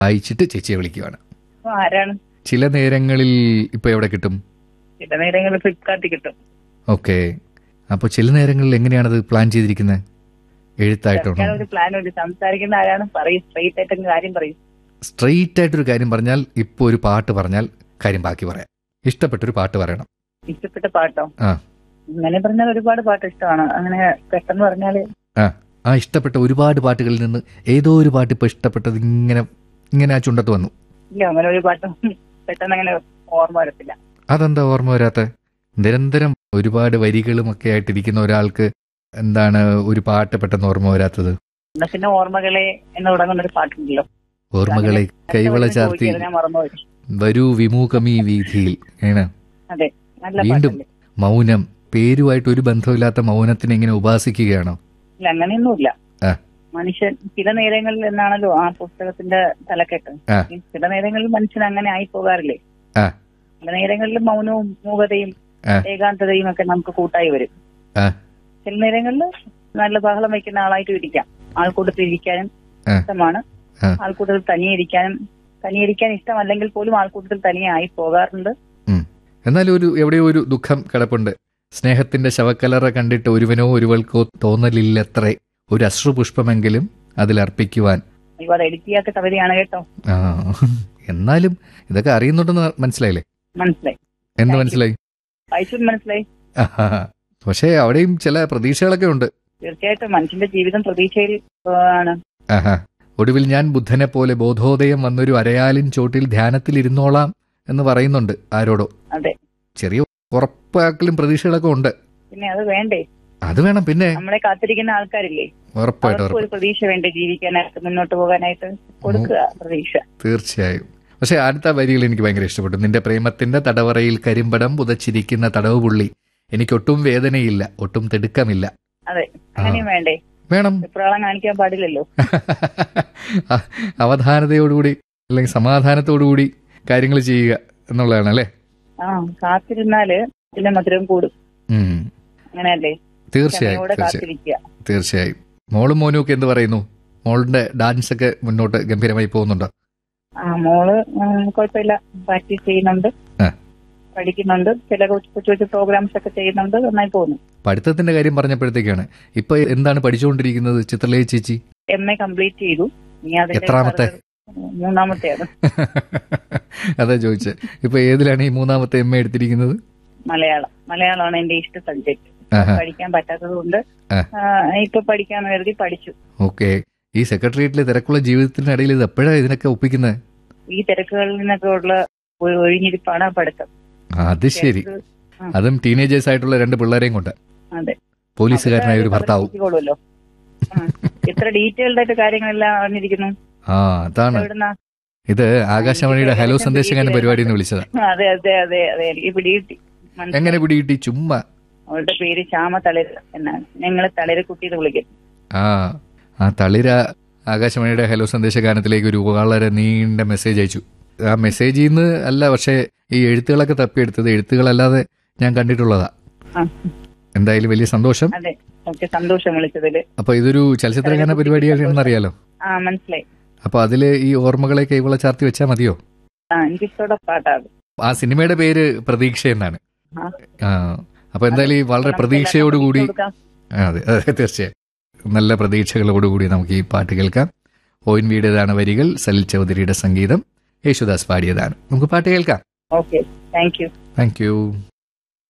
വായിച്ചിട്ട് ചേച്ചിയെ വിളിക്കുവാണ് അപ്പൊ ആരാണ് ചില നേരങ്ങളിൽ ഇപ്പൊ എവിടെ കിട്ടും ചില നേരങ്ങളിൽ ഫ്ലിപ്കാർട്ടിൽ കിട്ടും ഓക്കെ അപ്പോൾ ചില നേരങ്ങളിൽ എങ്ങനെയാണത് പ്ലാൻ ചെയ്തിരിക്കുന്നത് എഴുത്തായിട്ടാണോ ഞാൻ ഒരു പ്ലാൻ ഉണ്ട് സംസാരിക്കുന്ന ആരാണ് പറയും സ്ട്രെയിറ്റ് ആയിട്ട് കാര്യം പറയും സ്ട്രെയിറ്റ് ആയിട്ടൊരു കാര്യം പറഞ്ഞാൽ ഇപ്പോൾ ഒരു പാട്ട് പറഞ്ഞാൽ കാര്യം ബാക്കി പറയാം ഇഷ്ടപ്പെട്ടൊരു പാട്ട് പറയണം ഇഷ്ടപ്പെട്ട പാട്ടോ ആ അങ്ങനെ പറഞ്ഞാൽ ഒരുപാട് പാട്ട് ഇഷ്ടമാണ് അങ്ങനെ പെട്ടെന്ന് പറഞ്ഞാല് ആ ആ ഇഷ്ടപ്പെട്ട ഒരുപാട് പാട്ടുകളിൽ നിന്ന് ഏതോ ഒരു പാട്ട് ഇപ്പോൾ ഇഷ്ടപ്പെട്ടത് ഇങ്ങനെ ഇങ്ങനെ ആ ചുണ്ടത്ത് വന്നു ഇല്ല അങ്ങനെ ഒരു പാട്ടും പെട്ടെന്ന് അങ്ങനെ ഓർമ്മ വരത്തില്ല അതെന്താ ഓർമ്മ വരാത്ത നിരന്തരം ഒരുപാട് വരികളും ഒക്കെ ആയിട്ടിരിക്കുന്ന ഒരാൾക്ക് എന്താണ് ഒരു പാട്ട് പെട്ടെന്ന് ഓർമ്മ വരാത്തത് എന്നാ പിന്നെ ഓർമ്മകളെ എന്ന് തുടങ്ങുന്ന ഒരു പാട്ടുണ്ടല്ലോ ഓർമ്മകളെ കൈവള ചാർത്തി ചോദിക്കരുത്, ഞാൻ മറന്നുപോയി വരൂ വിമുഖമീ വീതിയിൽ ഏണ് അതെ നല്ല വീണ്ടും പാട്ടല്ലേ മൗനം പേരുമായിട്ട് ഒരു ബന്ധമില്ലാത്ത മൗനത്തിനെ ഇങ്ങനെ ഉപാസിക്കുകയാണോ ഇല്ല അങ്ങനെയൊന്നുമില്ല ആ. മനുഷ്യൻ ചില നേരങ്ങളിൽ എന്നാണല്ലോ ആ പുസ്തകത്തിന്റെ തലക്കെട്ട് ആ. ഈ ചില നേരങ്ങളിൽ മനുഷ്യൻ അങ്ങനെ ആയി പോകാറില്ലേ ആ ചില നേരങ്ങളിൽ മൗനവും മൂകതയും ആ. ഏകാന്തതയും ഒക്കെ നമുക്ക് കൂട്ടായി വരും ആ ചില നേരങ്ങളിൽ നല്ല ബഹളം വയ്ക്കുന്ന ആളായിട്ട് ഇരിക്കാം ആൾക്കൂട്ടത്തിൽ ഇരിക്കാനും ആ. ഇഷ്ടമാണ് ആ. ആൾക്കൂട്ടത്തിൽ തനിയെ ഇരിക്കാനും തനിയെ ഇരിക്കാൻ ഇഷ്ടമല്ലെങ്കിൽ പോലും ആൾക്കൂട്ടത്തിൽ തനിയെ ആയി പോകാറുണ്ട് ഉം. എന്നാലും ഒരു എവിടെയോ ഒരു ദുഃഖം കിടപ്പുണ്ട് സ്നേഹത്തിന്റെ ശവക്കലറ കണ്ടിട്ട് ഒരുവനോ ഒരുവൾക്കോ തോന്നലില്ലത്രേ ഒരു അശ്രുപുഷ്പമെങ്കിലും അതിലർപ്പിക്കുവാൻ ഇവ അത് എഡിറ്റ് ചെയ്യാത്ത കവിതയാണ് കേട്ടോ ആ എന്നാലും ഇതൊക്കെ അറിയുന്നുണ്ടെന്ന് മനസ്സിലായില്ലേ മനസ്സിലായി എന്ത് Thank you. മനസ്സിലായി വായിച്ചു മനസ്സിലായി ആഹാ. പക്ഷേ അവിടെയും ചില പ്രതീക്ഷകളൊക്കെ ഉണ്ട് തീർച്ചയായിട്ടും മനുഷ്യന്റെ ജീവിതം പ്രതീക്ഷയിൽ ആ, ആണ് ആഹാ. ഒടുവിൽ ഞാൻ ബുദ്ധനെ പോലെ ബോധോദയം വന്നൊരു അരയാലിൻ ചോട്ടിൽ ധ്യാനത്തിൽ ഇരുന്നോളാം എന്ന് പറയുന്നുണ്ട് ആരോടോ അതെ ചെറിയ ഉറപ്പാക്കലും പ്രതീക്ഷകളൊക്കെ ഉണ്ട് പിന്നെ അത് വേണ്ടേ അത് വേണം പിന്നെ നമ്മളെ കാത്തിരിക്കുന്ന ആൾക്കാരില്ലേ ഉറപ്പായിട്ട് അവർക്ക് ഒരു ഉറപ്പ് പ്രതീക്ഷ വേണ്ടേ ജീവിക്കാനായിട്ട് മുന്നോട്ട് പോകാനായിട്ട് കൊടുക്കുക പ്രതീക്ഷ തീർച്ചയായും പക്ഷെ അടുത്ത വരികൾ എനിക്ക് ഭയങ്കര ഇഷ്ടപ്പെട്ടു നിന്റെ പ്രേമത്തിന്റെ തടവറയിൽ കരിമ്പടം പുതച്ചിരിക്കുന്ന തടവ് പുള്ളി എനിക്കൊട്ടും വേദനയില്ല ഒട്ടും തിടുക്കമില്ല അതെ അങ്ങനെയും വേണ്ടേ വേണം വിപ്രാളം കാണിക്കാൻ പാടില്ലല്ലോ അ- അവധാനതയോടുകൂടി അല്ലെങ്കിൽ സമാധാനത്തോടുകൂടി കാര്യങ്ങൾ ചെയ്യുക എന്നുള്ളതാണ് അല്ലേ ആ കാത്തിരുന്നാല് ഇതിന്റെ മധുരം കൂടും ഉം. അങ്ങനെയല്ലേ തീർച്ചയായും ക്ഷമയോടെ തീർച്ചയായും കാത്തിരിക്കുക തീർച്ചയായും മോളും മോനും ഒക്കെ എന്ത് പറയുന്നു മോളുടെ ഡാൻസ് ഒക്കെ മുന്നോട്ട് ഗംഭീരമായി പോകുന്നുണ്ടോ ആ മോള് ഉം, കുഴപ്പമില്ല പ്രാക്ടീസ് ചെയ്യുന്നുണ്ട് ആ. പഠിക്കുന്നുണ്ട് ചില കൊച്ചു കൊച്ചു കൊച്ചു പ്രോഗ്രാംസ് ഒക്കെ ചെയ്യുന്നുണ്ട് നന്നായി പോകുന്നു പഠിത്തത്തിന്റെ കാര്യം പറഞ്ഞപ്പോഴത്തേക്കാണ് ഇപ്പൊ എന്താണ് പഠിച്ചുകൊണ്ടിരിക്കുന്നത് ചിത്രലേഖ ചേച്ചി എം എ കംപ്ലീറ്റ് ചെയ്തു ഇനി അതിന്റെ എത്രാമത്തെ? further- മൂന്നാമത്തെയാണ് അതാ ചോദിച്ചത് ഇപ്പൊ ഏതിലാണ് ഈ മൂന്നാമത്തെ എം എ എടുത്തിരിക്കുന്നത് മലയാളം മലയാളമാണ് എന്റെ ഇഷ്ട സബ്ജക്ട് ആഹാ. പഠിക്കാൻ പറ്റാത്തത് കൊണ്ട് ആ. ഇപ്പൊ പഠിക്കാന്ന് കരുതി പഠിച്ചു ഓക്കെ ഈ സെക്രട്ടേറിയറ്റിലെ തിരക്കുള്ള ജീവിതത്തിനിടയിൽ ഇത് എപ്പോഴാണ് ഇതിനൊക്കെ ഒപ്പിക്കുന്നത് ഈ തിരക്കുകളിൽ നിന്നൊക്കെ ഉള്ള ഒരു ഒഴിഞ്ഞിരിപ്പാണ് ആ പഠിത്തം അത് ശരി ആ, അതും ടീനേജേഴ്സ് ആയിട്ടുള്ള രണ്ട് പിള്ളേരെയും കൊണ്ട് അതെ പോലീസുകാരനായ ഒരു ഭർത്താവും പഠിപ്പിച്ചുകൊള്ളുമല്ലോ. ആ. എത്ര ഡീറ്റെയിൽഡ് ആയിട്ട് കാര്യങ്ങളെല്ലാം അറിഞ്ഞിരിക്കുന്നു ആ അതാണ് എവിടുന്നാ ഇത് ആകാശവാണിയുടെ ഹലോ സന്ദേശകാരൻ പരിപാടി എന്ന് വിളിച്ചതാ അതെ അതെ അതെ അതെ എനിക്ക് പിടികിട്ടി മനസ്സിലായി. എങ്ങനെ പിടികിട്ടി ചുമ്മാ അവളുടെ പേര് ശ്യാമ തളിര് എന്നാണ് ഞങ്ങള് തളിരക്കുട്ടി എന്ന് വിളിക്കും ആ ആ തളിര ആകാശവാണിയുടെ ഹലോ സന്ദേശഗാനത്തിലേക്ക് ഒരു വളരെ നീണ്ട മെസ്സേജ് അയച്ചു ആ മെസ്സേജിൽ നിന്ന് അല്ല പക്ഷേ ഈ എഴുത്തുകളൊക്കെ തപ്പിയെടുത്തത് എഴുത്തുകളല്ലാതെ ഞാൻ കണ്ടിട്ടുള്ളതാ ആ, എന്തായാലും വലിയ സന്തോഷം അതെ ഓക്കെ സന്തോഷം വിളിച്ചതില് അപ്പൊ ഇതൊരു ചലച്ചിത്രഗാന പരിപാടിയാണെന്നറിയാലോ ആ മനസ്സിലായി അപ്പൊ അതില് ഈ ഓർമ്മകളെ കൈവള ചാർത്തി വെച്ചാൽ മതിയോ ആ എനിക്കിഷ്ടമുള്ള പാട്ടാണ് ആ സിനിമയുടെ പേര് പ്രതീക്ഷ എന്നാണ് ആ. ആ അപ്പൊ എന്തായാലും ഈ വളരെ നമുക്ക് പ്രതീക്ഷയോടുകൂടി കൊടുക്കാം. ആ, അതെ അതെ തീർച്ചയായും നല്ല പ്രതീക്ഷകളോടുകൂടി നമുക്ക് ഈ പാട്ട് കേൾക്കാം ഒ എൻ വിയുടേതാണ് വരികൾ സലിൽ ചൗധരിയുടെ സംഗീതം യേശുദാസ് പാടിയതാണ് നമുക്ക് പാട്ട് കേൾക്കാം okay thank you thank U